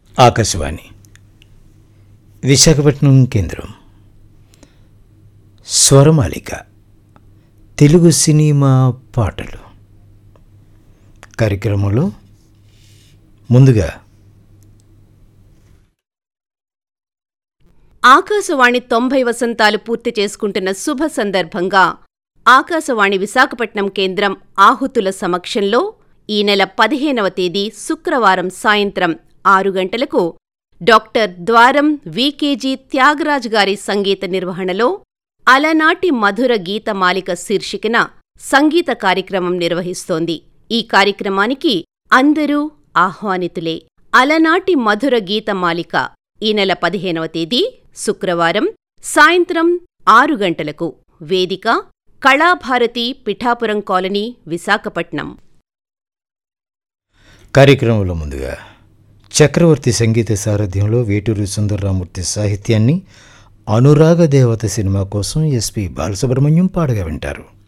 ఆకాశవాణి విశాఖపట్నం కేంద్రం స్వరమాలిక తెలుగు సినిమా పాటలు కార్యక్రమంలో ముందుగా ఆకాశవాణి తొంభై వసంతాలు పూర్తి చేసుకుంటున్న శుభ సందర్భంగా ఆకాశవాణి విశాఖపట్నం కేంద్రం ఆహుతుల సమక్షంలో ఈ నెల పదిహేనవ తేదీ శుక్రవారం సాయంత్రం ఆరు గంటలకు డాక్టర్ ద్వారం వికేజీ త్యాగరాజ్ గారి సంగీత నిర్వహణలో అలనాటి మధుర గీతమాలిక శీర్షికన సంగీత కార్యక్రమం నిర్వహిస్తోంది ఈ కార్యక్రమానికి అందరూ ఆహ్వానితులే అలనాటి మధుర గీతమాలిక ఈ నెల పదిహేనవ తేదీ శుక్రవారం సాయంత్రం ఆరు గంటలకు వేదిక కళాభారతి పిఠాపురం కాలనీ విశాఖపట్నం కార్యక్రమంలో ముందుగా చక్రవర్తి సంగీత సారథ్యంలో వేటూరి సుందరరామూర్తి సాహిత్యాన్ని అనురాగ దేవత సినిమా కోసం ఎస్పి బాలసుబ్రహ్మణ్యం పాడగా వింటారు